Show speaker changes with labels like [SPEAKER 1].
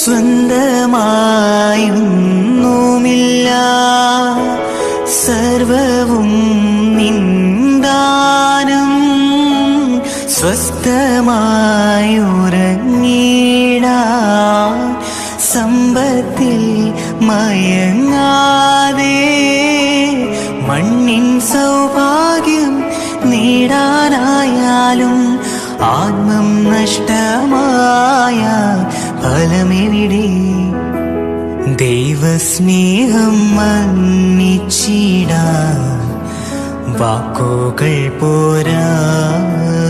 [SPEAKER 1] സ്വന്തമായൊന്നുമില്ല സർവവും നിന്ദാനം സ്വസ്ഥമായുറങ്ങിടാൻ സമ്പത്തിൽ മയങ്ങാതെ മണ്ണിൻ സൗഭാഗ്യം നേടാനായാലും ആത്മം നഷ്ടമായ ഫലമെവിടെ ദൈവസ്നേഹം മന്നിച്ചിടാൻ വാക്കുകൾ പോരാ